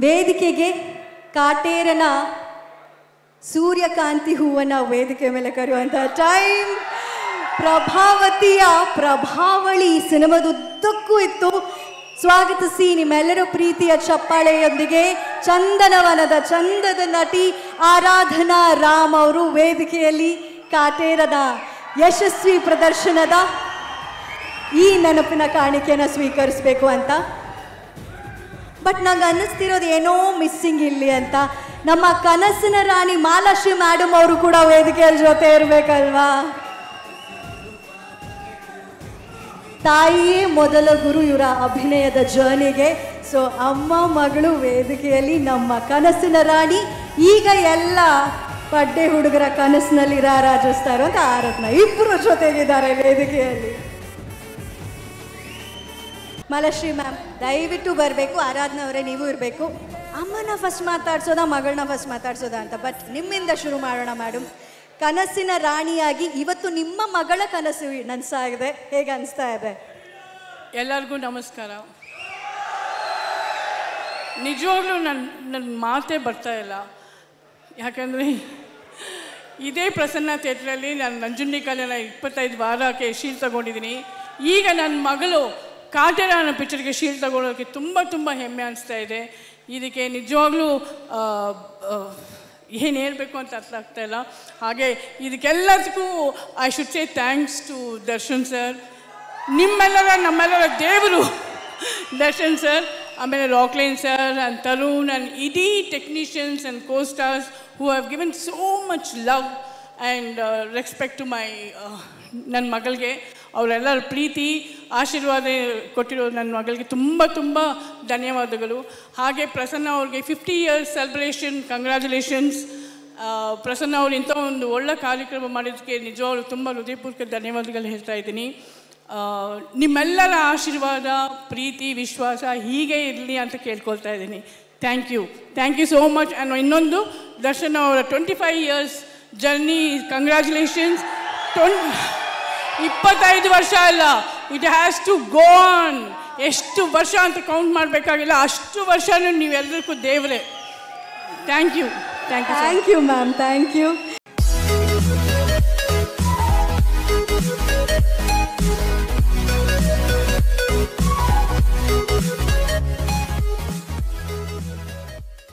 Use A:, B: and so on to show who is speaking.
A: ವೇದಿಕೆಗೆ ಕಾಟೇರನ ಸೂರ್ಯಕಾಂತಿ ಹೂವನ್ನ ವೇದಿಕೆ ಮೇಲೆ ಕರೆಯುವಂತ ಟೈಮ್ ಪ್ರಭಾವತಿಯ ಪ್ರಭಾವಳಿ ಸಿನಿಮಾದುದ್ದಕ್ಕೂ ಇತ್ತು ಸ್ವಾಗತಿಸಿ ನಿಮ್ಮೆಲ್ಲರ ಪ್ರೀತಿಯ ಚಪ್ಪಾಳೆಯೊಂದಿಗೆ ಚಂದನವನದ ಚಂದದ ನಟಿ ಆರಾಧನಾ ರಾಮ್ ಅವರು ವೇದಿಕೆಯಲ್ಲಿ ಕಾಟೇರನ ಯಶಸ್ವಿ ಪ್ರದರ್ಶನದ ಈ ನೆನಪಿನ ಕಾಣಿಕೆಯನ್ನು ಸ್ವೀಕರಿಸಬೇಕು ಅಂತ ಬಟ್ ನಂಗೆ ಅನ್ನಿಸ್ತಿರೋದು ಏನೋ ಮಿಸ್ಸಿಂಗ್ ಇಲ್ಲಿ ಅಂತ ನಮ್ಮ ಕನಸಿನ ರಾಣಿ ಮಾಲಾಶ್ರೀ ಮೇಡಮ್ ಅವರು ಕೂಡ ವೇದಿಕೆಯ ಜೊತೆ ಇರಬೇಕಲ್ವಾ ತಾಯಿಯೇ ಮೊದಲ ಗುರು ಇವರ ಅಭಿನಯದ ಜರ್ನಿಗೆ ಸೊ ಅಮ್ಮ ಮಗಳು ವೇದಿಕೆಯಲ್ಲಿ ನಮ್ಮ ಕನಸಿನ ರಾಣಿ ಈಗ ಎಲ್ಲ ಪಡ್ಡೆ ಹುಡುಗರ ಕನಸಿನಲ್ಲಿ ರಾರಾಜಿಸ್ತಾ ಇರುವಂತ ಆರತ್ನ ಇಬ್ಬರು ಜೊತೆಗಿದ್ದಾರೆ ವೇದಿಕೆಯಲ್ಲಿ ಮಾಲಾಶ್ರೀ ಮ್ಯಾಮ್ ದಯವಿಟ್ಟು ಬರಬೇಕು ಆರಾಧನಾ ಅವರೇ ನೀವು ಇರಬೇಕು ಅಮ್ಮನ ಫಸ್ಟ್ ಮಾತಾಡ್ಸೋದಾ ಮಗಳನ್ನ ಫಸ್ಟ್ ಮಾತಾಡ್ಸೋದಾ ಅಂತ ಬಟ್ ನಿಮ್ಮಿಂದ ಶುರು ಮಾಡೋಣ ಮೇಡಮ್ ಕನಸಿನ ರಾಣಿಯಾಗಿ ಇವತ್ತು ನಿಮ್ಮ ಮಗಳ ಕನಸು ನನಸಾಗಿದೆ ಹೇಗೆ ಅನಿಸ್ತಾ ಇದೆ
B: ಎಲ್ಲರಿಗೂ ನಮಸ್ಕಾರ ನಿಜವಾಗ್ಲೂ ನನ್ನ ನನ್ನ ಮಾತೇ ಬರ್ತಾ ಇಲ್ಲ ಯಾಕಂದರೆ ಇದೇ ಪ್ರಸನ್ನ ಥಿಯೇಟ್ರಲ್ಲಿ ನಾನು ನಂಜುಂಡಿ ಕಲ್ಯಾಣ ಇಪ್ಪತ್ತೈದು ವಾರಕ್ಕೆ ಶೀಲ್ ತಗೊಂಡಿದ್ದೀನಿ ಈಗ ನನ್ನ ಮಗಳು ಕಾಟೇರ ಅನ್ನೋ ಪಿಕ್ಚರ್ಗೆ ಶೀಲ್ ತಗೊಳ್ಳೋಕ್ಕೆ ತುಂಬ ತುಂಬ ಹೆಮ್ಮೆ ಅನಿಸ್ತಾ ಇದೆ ಇದಕ್ಕೆ ನಿಜವಾಗ್ಲೂ ಏನು ಹೇಳಬೇಕು ಅಂತ ಅರ್ಥ ಆಗ್ತಾ ಇಲ್ಲ ಹಾಗೆ ಇದಕ್ಕೆಲ್ಲದಕ್ಕೂ I should say thanks to Darshan sir ನಿಮ್ಮೆಲ್ಲರ ನಮ್ಮೆಲ್ಲರ ದೇವರು ದರ್ಶನ್ ಸರ್ ಆಮೇಲೆ Rockline sir and Tarun and ಇಡೀ technicians and co stars who have given so much love and respect to my ನನ್ನ ಮಗಳಿಗೆ ಅವರೆಲ್ಲರ ಪ್ರೀತಿ ಆಶೀರ್ವಾದ ಕೊಟ್ಟಿರೋ ನನ್ನ ಮಗಳಿಗೆ ತುಂಬ ತುಂಬ ಧನ್ಯವಾದಗಳು ಹಾಗೆ ಪ್ರಸನ್ನ ಅವ್ರಿಗೆ fifty years celebration congratulations Prasanna ಅವರು ಇಂಥ ಒಂದು ಒಳ್ಳೆ ಕಾರ್ಯಕ್ರಮ ಮಾಡಿದ್ದಕ್ಕೆ ನಿಜವಾಗ್ಲೂ ತುಂಬ ಹೃದಯಪೂರ್ವಕ ಧನ್ಯವಾದಗಳು ಹೇಳ್ತಾ ಇದ್ದೀನಿ ಆ, ನಿಮ್ಮೆಲ್ಲರ ಆಶೀರ್ವಾದ ಪ್ರೀತಿ ವಿಶ್ವಾಸ ಹೀಗೆ ಇರಲಿ ಅಂತ ಕೇಳ್ಕೊಳ್ತಾ ಇದ್ದೀನಿ thank you thank you so much and ಇನ್ನೊಂದು ದರ್ಶನ್ ಅವರ twenty five years journey congratulations twenty ಇಪ್ಪತ್ತೈದು ವರ್ಷ ಅಲ್ಲ it has to go on ಎಷ್ಟು ವರ್ಷ ಅಂತ ಕೌಂಟ್ ಮಾಡಬೇಕಾಗಿಲ್ಲ ಅಷ್ಟು ವರ್ಷನೂ ನೀವೆಲ್ಲರಿಗೂ ದೇವರೇ thank you thank you
A: thank you ma'am thank you